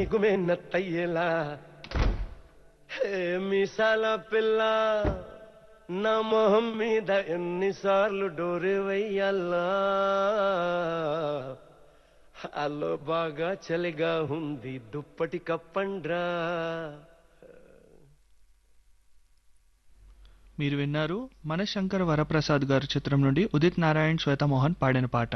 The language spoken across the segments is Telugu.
గుమెన్నత్తయ్యేలా హే మీసాల పిల్ల నా మొహం మీద ఎన్నిసార్లు డోరే వెయ్యాలా అల్లో బాగా చలిగా ఉంది దుప్పటి కప్పండ్రా మీరు విన్నారు మన శంకర్ వరప్రసాద్ గారి చిత్రం నుండి ఉదిత్ నారాయణ్ శ్వేతమోహన్ పాడిన పాట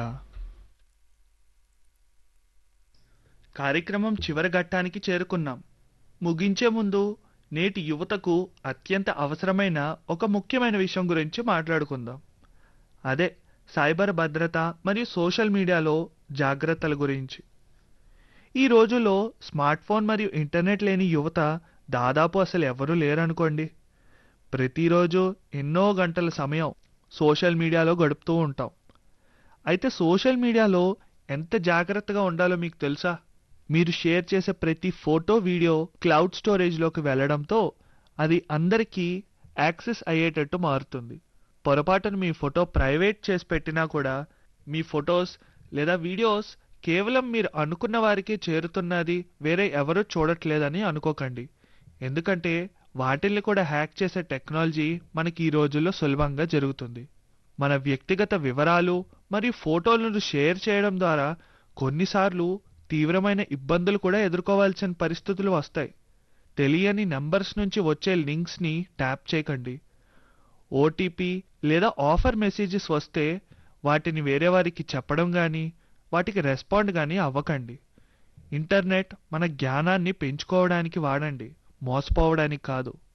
కార్యక్రమం చివరి ఘట్టానికి చేరుకున్నాం ముగించే ముందు నేటి యువతకు అత్యంత అవసరమైన ఒక ముఖ్యమైన విషయం గురించి మాట్లాడుకుందాం అదే సైబర్ భద్రత మరియు సోషల్ మీడియాలో జాగ్రత్తల గురించి ఈ రోజుల్లో స్మార్ట్ ఫోన్ మరియు ఇంటర్నెట్ లేని యువత దాదాపు అసలు ఎవరూ లేరనుకోండి ప్రతిరోజు ఎన్నో గంటల సమయం సోషల్ మీడియాలో గడుపుతూ ఉంటాం అయితే సోషల్ మీడియాలో ఎంత జాగ్రత్తగా ఉండాలో మీకు తెలుసా మీరు షేర్ చేసే ప్రతి ఫోటో వీడియో క్లౌడ్ స్టోరేజ్లోకి వెళ్ళడంతో అది అందరికీ యాక్సెస్ అయ్యేటట్టు మారుతుంది పొరపాటున మీ ఫోటో ప్రైవేట్ చేసి పెట్టినా కూడా మీ ఫొటోస్ లేదా వీడియోస్ కేవలం మీరు అనుకున్న వారికే చేరుతున్నది వేరే ఎవరూ చూడట్లేదని అనుకోకండి ఎందుకంటే వాటిల్ని కూడా హ్యాక్ చేసే టెక్నాలజీ మనకి ఈ రోజుల్లో సులభంగా జరుగుతుంది మన వ్యక్తిగత వివరాలు మరియు ఫోటోలను షేర్ చేయడం ద్వారా కొన్నిసార్లు తీవ్రమైన ఇబ్బందులు కూడా ఎదుర్కోవాల్సిన పరిస్థితులు వస్తాయి తెలియని నంబర్స్ నుంచి వచ్చే లింక్స్ని ట్యాప్ చేయకండి ఓటీపీ లేదా ఆఫర్ మెసేజెస్ వస్తే వాటిని వేరే వారికి చెప్పడం కానీ వాటికి రెస్పాండ్ కానీ అవ్వకండి ఇంటర్నెట్ మన జ్ఞానాన్ని పెంచుకోవడానికి వాడండి మోసపోవడానికి కాదు